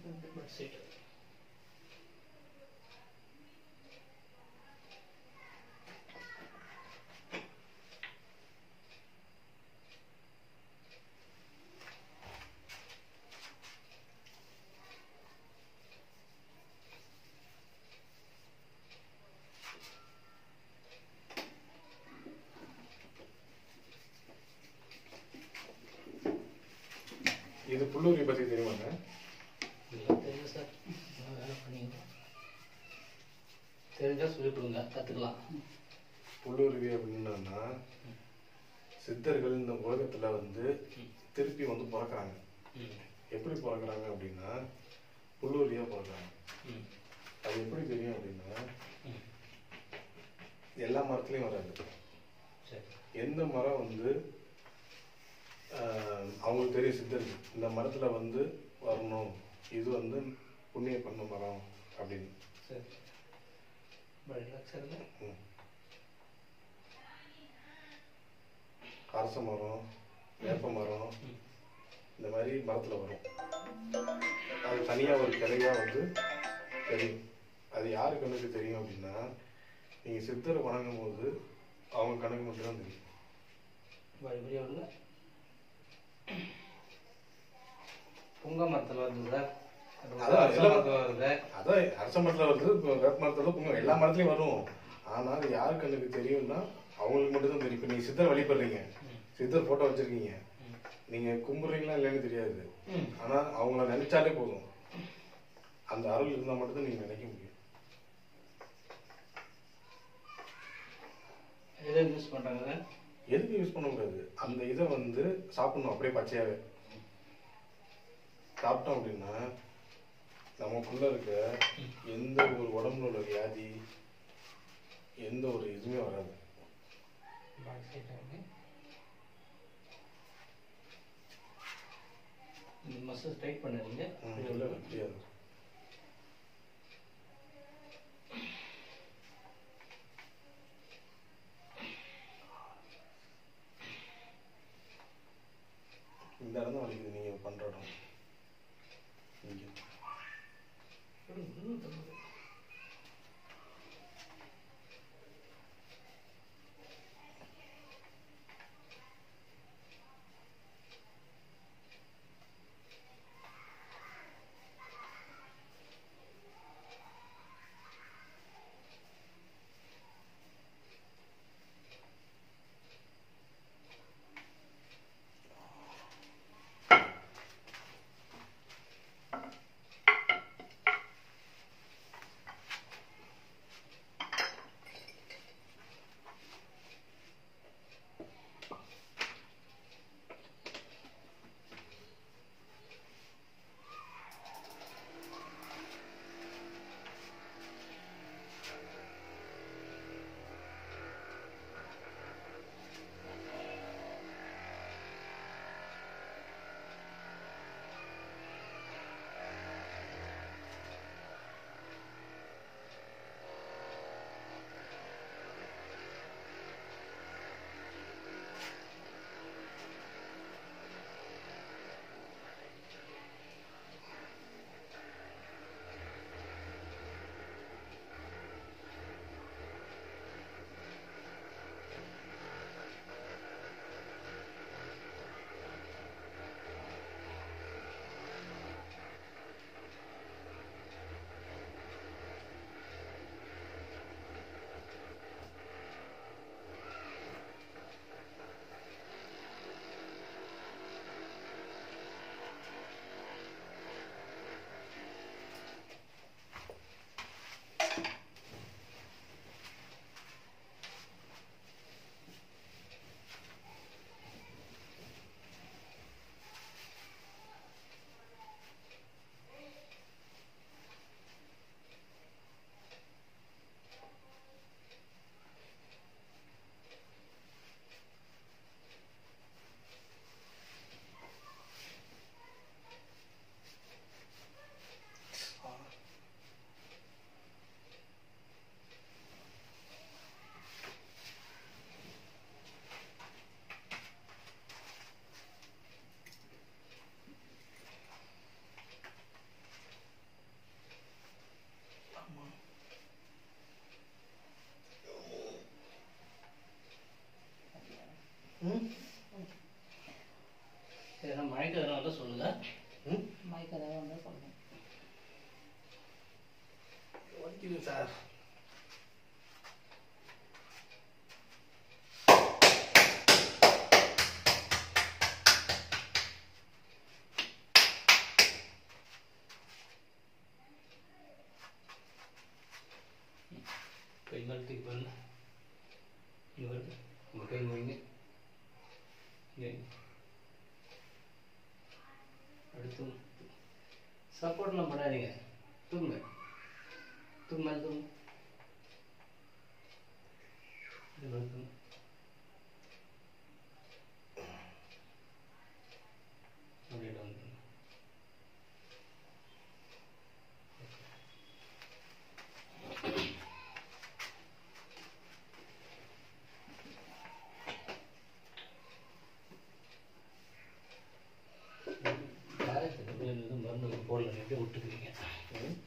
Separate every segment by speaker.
Speaker 1: Bed sheet
Speaker 2: இது புல்லூரி பற்றி தெரியுமாங்க
Speaker 1: இதெல்லாம் தெரியும் சார் நான் வேலை பண்ணிக்கிறேன் தெரிஞ்சால் சொல்லிக் கொடுங்க கற்றுக்கலாம்
Speaker 2: புல்லுருவி அப்படின்னா சித்தர்கள் இந்த உலகத்துல வந்து திருப்பி வந்து பிறக்கறாங்க
Speaker 1: ம்
Speaker 2: எப்படி பிறக்கறாங்க அப்படின்னா புல்லுருவியா பிறக்கறாங்க
Speaker 1: ம்
Speaker 2: அது எப்படி தெரியும் அப்படின்னா
Speaker 1: ம்
Speaker 2: எல்லா மரத்துலயும் வராது
Speaker 1: சரி
Speaker 2: எந்த மரம் வந்து ஆஹ், அவங்களுக்கு தெரியும் சித்தர்கள் இந்த மரத்துல வந்து வரணும் இது வந்து புண்ணிய பண்ண மரம் அப்படின்னு
Speaker 1: சரி ரொம்ப ரிலாக்ஸாக இருங்க
Speaker 2: ம். அரச மரம் வேப்ப மரம்
Speaker 1: ம்.
Speaker 2: இந்த மாதிரி மரத்துல வரும் அது தனியா ஒரு கிளையா வந்து தெரியும் அது யாரு கண்ணுக்கு தெரியும் அப்படின்னா நீங்க சித்தரை வணங்கும் போது அவங்க கணக்கு மட்டும் தான் தெரியும்
Speaker 1: வழி வழியாக விடுங்க புங்க மரத்தில் வருது சார்
Speaker 2: அதான்
Speaker 1: அரச
Speaker 2: எல்லாம்
Speaker 1: மரத்தில் வருது
Speaker 2: அதான் அரச மரத்துல வருது இப்போ வேப்ப மரத்துல பொங்க எல்லா மரத்துலயும் வரும் ஆனா அது யாரு கண்ணுக்கு தெரியும்னா அவங்களுக்கு மட்டும் தான் தெரியும் இப்போ நீங்க சித்தர் வழிபடுறீங்க
Speaker 1: ம்.
Speaker 2: சித்தர் போட்டோ வச்சிருக்கீங்க
Speaker 1: ம்.
Speaker 2: நீங்க கும்பிடுறீங்களா இல்லைன்னு தெரியாது
Speaker 1: ம்
Speaker 2: ஆனா அவங்கள நினைச்சாலே போதும் அந்த அருள் இருந்தா மட்டும்தான் நீங்க நினைக்க முடியும்
Speaker 1: எதை யூஸ் பண்ணுறாங்க சார்
Speaker 2: எதுக்கு யூஸ் பண்ணக்கூடாது அந்த இதை வந்து சாப்பிடணும் அப்படியே பச்சையாவே சாப்பிட்டோம் அப்படின்னா நமக்குள்ள இருக்க எந்த ஒரு உடம்புல உள்ள வியாதி எந்த ஒரு இதுவுமே வராது
Speaker 1: பாடி சைட் இந்த மசில் டைட் பண்ணுறீங்க
Speaker 2: ம், உள்ள முடியாது இந்த இடம் தான் வலிக்குது நீங்க பண்ற இடம் இங்க ம்
Speaker 3: மயக்கம் ஏதாவது வந்தால் சொல்லுங்கள்
Speaker 2: வலிக்குது சார்
Speaker 1: கை மேலே தூக்கி பாருங்க இங்கே வருது உங்கள் கை வைங்க இங்கே வைங்க. அடுத்து சப்போர்ட்லாம் பண்ணாதீங்க தூங்குங்க தூங்க மேலே தூங்க இது மேலே தூங்க அப்படியே down பண்ணுங்க. காயத்துக்கு எதுவும் மருந்து போடல அப்படியே விட்டுக்கிறீங்க
Speaker 2: ம்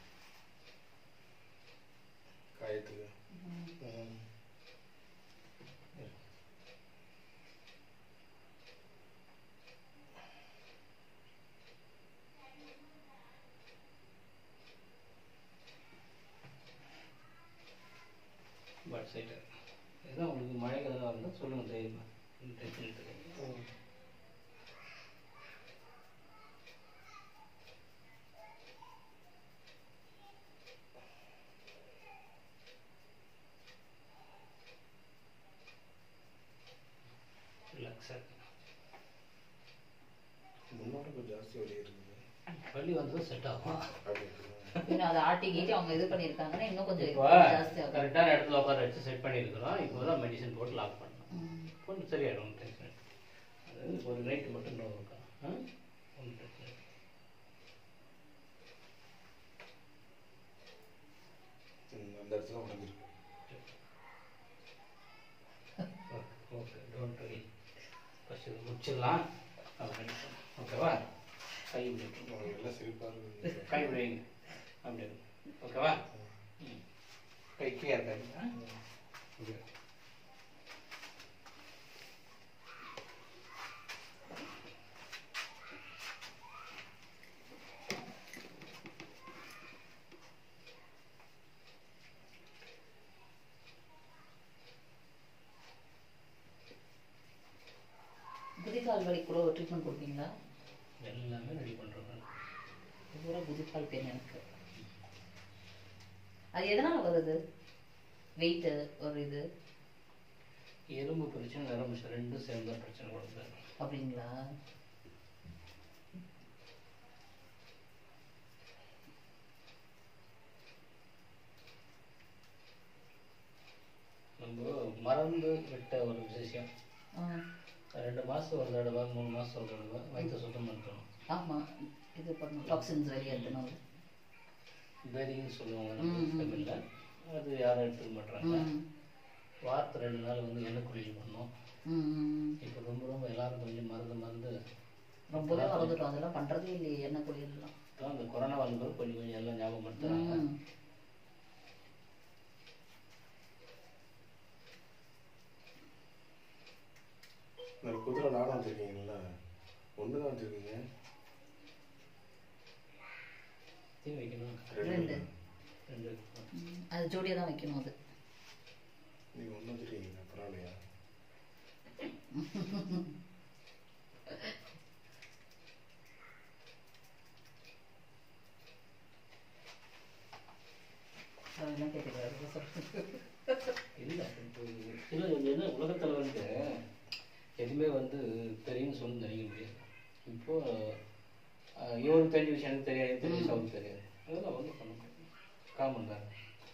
Speaker 2: காயத்துக்கு ம்
Speaker 1: பட் சைட்டு எதாவது உங்களுக்கு மழை எதனா இருந்தால் சொல்லுங்கள் தைரியமாக இந்த டென்ஷன் எடுத்துக்கோங்க
Speaker 2: ம்
Speaker 1: ரிலாக்ஸாக இருக்கு
Speaker 2: முன்னோட கொஞ்சம் ஜாஸ்தி வலி இருக்குது
Speaker 1: வலி வந்ததும் செட் ஆகும்
Speaker 2: அப்படி
Speaker 3: இன்னும் அதை ஆட்டி கீட்டி அவங்க இது பண்ணியிருக்காங்கன்னா இன்னும் கொஞ்சம்
Speaker 1: இப்போ
Speaker 3: ஜாஸ்தி ஆகும்
Speaker 1: கரெக்டான இடத்துல உட்கார வச்சு செட் பண்ணியிருக்கிறோம் இப்போ தான் மெடிசன் போட்டு லாக் பண்ணணும்
Speaker 3: ம்.
Speaker 1: கொஞ்சம் சரியாயிடும் டென்ஷன் அது ஒரு நைட்டு மட்டும் நோவு இருக்கா ஆ ஒன்றும் பிரச்சனை இல்லை.
Speaker 2: ம், அந்த இடத்துல உடஞ்சிருக்கு
Speaker 1: okay okay don't worry first இது முடிச்சிடலாம் அப்புறம் ஓகேவா கை விட்டு
Speaker 2: அவங்க எல்லாம் சிரிப்பாக இருக்குது
Speaker 1: கை விடுவீங்க அப்படி ஓகேவா ம் கை கீழே இருக்காது ஓகே
Speaker 3: குதிகால் வலி கூட ஒரு ட்ரீட்மெண்ட் கொடுப்பீங்களா
Speaker 1: எல்லாமே ரெடி பண்ணுறோம்
Speaker 3: பூரா குதிகால் பெயின் எனக்கு அது எதனால வருது வெயிட்டு ஒரு இது
Speaker 1: எலும்பு பிரச்சனை நரம்பு பிரச்சனை ரெண்டும் சேர்ந்தா பிரச்சனை கொடுக்குது
Speaker 3: அப்படிங்களா
Speaker 1: நம்ம மறந்து விட்ட ஒரு விஷயம்
Speaker 3: ஆ
Speaker 1: ரெண்டு மாதம் ஒரு தடவை மூணு மாதம் ஒரு தடவை வயிற்று சுத்தம் பண்ணிக்கணும்
Speaker 3: ஆமாம் இது பண்ணணும் டாக்ஸின்ஸ் வெளியேற்றணும்
Speaker 1: பேரிங்னு சொல்லுவாங்க
Speaker 3: ம்,
Speaker 1: நம்ம
Speaker 3: ம்.
Speaker 1: தமிழில் அது யாரும் எடுத்துக்க மாட்டாங்க
Speaker 3: ம்
Speaker 1: வாரத்தை ரெண்டு நாள் வந்து எண்ணெய் குளியல் பண்ணோம்
Speaker 3: ம், ம்
Speaker 1: இப்போ ரொம்ப ரொம்ப எல்லாரும் கொஞ்சம் மருந்து மருந்து
Speaker 3: ரொம்பவே மறந்துட்டோம் அதெல்லாம் பண்ணுறதே இல்லையே எண்ணெய் குளியல்லாம்
Speaker 1: தான் அந்த கொரோனா வந்தபோது கொஞ்சம் கொஞ்சம் எல்லாம் ஞாபகப்படுத்துறாங்க
Speaker 3: ம்
Speaker 2: இந்த குதிரை நாடம் வச்சுருக்கீங்களா ஒன்று தான் வச்சுருக்கீங்க
Speaker 1: தீ வைக்கணும்
Speaker 3: ரெண்டு.
Speaker 1: ரெண்டு
Speaker 3: ம். அது ஜோடியாக தான் வைக்கணும் அது
Speaker 2: நீங்கள் ஒன்று வச்சுருக்கீங்க பரவாயில்லையா
Speaker 3: அதெல்லாம் கேட்கக்கூடாது
Speaker 1: இல்லை இப்போ இல்லை இது என்ன உலகத்தில் வந்து எதுவுமே வந்து தெரியும்னு சொல்லி நினைக்க முடியாது இப்போ அஹ், இவருக்கு தெரிஞ்ச விஷயம் எனக்கு தெரியாது எனக்கு தெரிஞ்ச விஷயம் அவருக்கு தெரியாது அதெல்லாம் வந்து பண்ண முடியாது காமன் தான்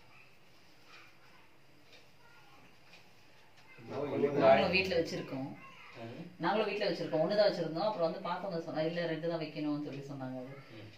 Speaker 1: இப்போ இவங்க
Speaker 3: நாங்களும் வீட்டில் வச்சுருக்கோம்
Speaker 1: ஆ,
Speaker 3: நாங்களும் வீட்டில் வச்சுருக்கோம் ஒன்று தான் வச்சுருந்தோம் அப்புறம் வந்து பார்த்தவங்க சொன்னா இல்லை ரெண்டு தான் வைக்கணும்னு சொல்லி சொன்னாங்க அது
Speaker 1: ம்.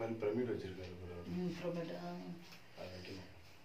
Speaker 2: மாதிரி பிரமிட் வச்சிருக்காரு பாரு அவரு.
Speaker 3: ம் pyramid, ஆ.
Speaker 2: அது வைக்கணும்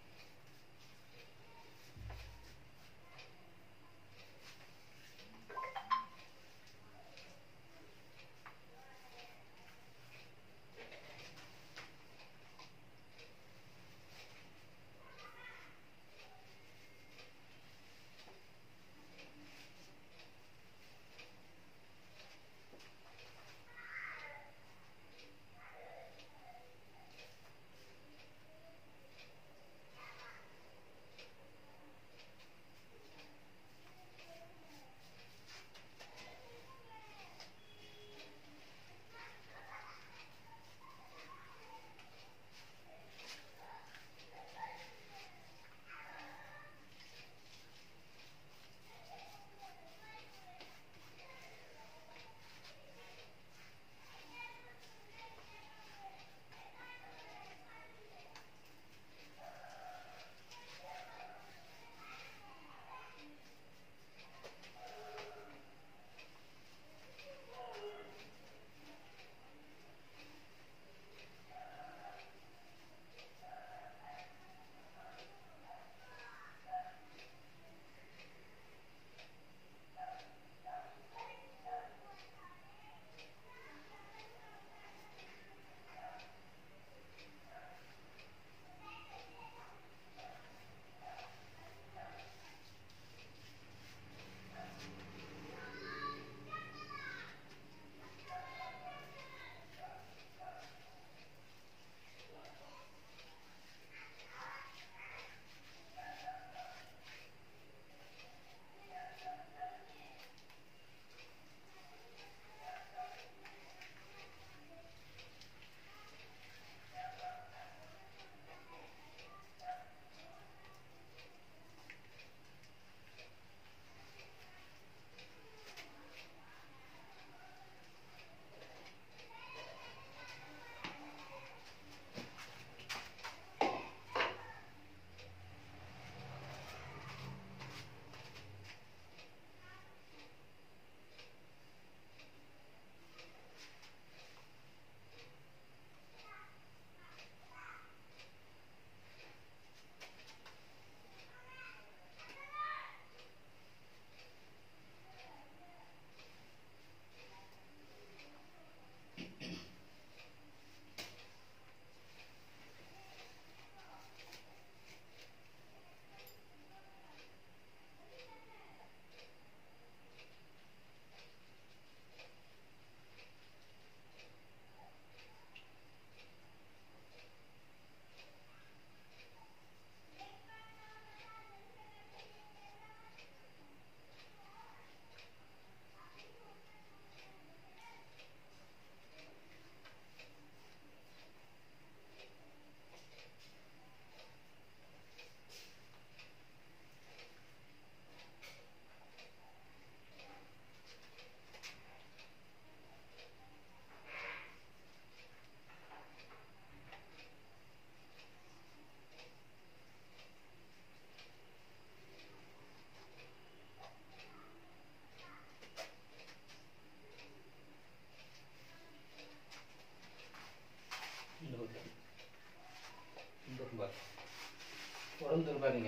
Speaker 1: உடம்பு பாருங்க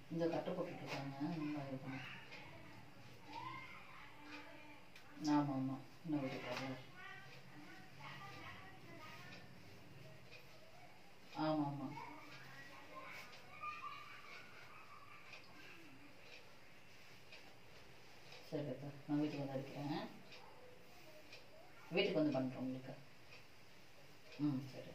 Speaker 3: இந்த கட்டை போட்டுட்டு இருக்காங்க நல்லா இருக்கணும் ஆமாம் ஆமாம் இன்னும் வீட்டுக்காரர் ஆமாம் ஆமாம் சரி அக்கா நான் வீட்டுக்கு வந்து அடிக்கிறேன் வீட்டுக்கு வந்து பண்ணுறேன் உங்களுக்கு ம் சரி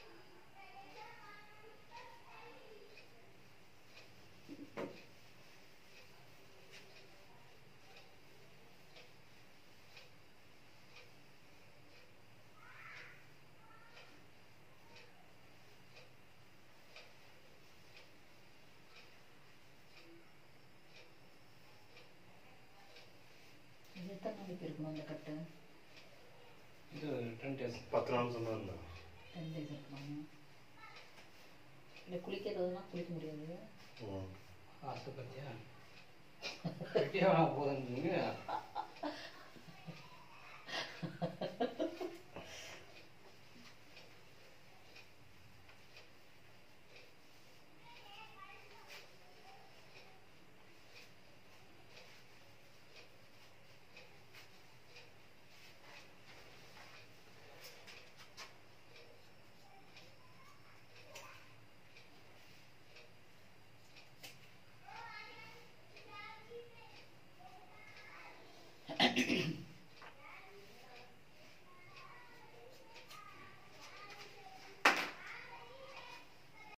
Speaker 3: இது எத்தனை நாளைக்கு இருக்கணும் அந்த கட்டு
Speaker 1: இது டென் டேஸ்
Speaker 2: பத்து நாள் சொன்னார்ல
Speaker 3: டென் டேஸ் இருக்கணும் இல்லை குளிக்கிறதுலாம் குளிக்க முடியாது
Speaker 2: ம்.
Speaker 1: ஆசை பத்தியா கட்டியாக போதுன்னு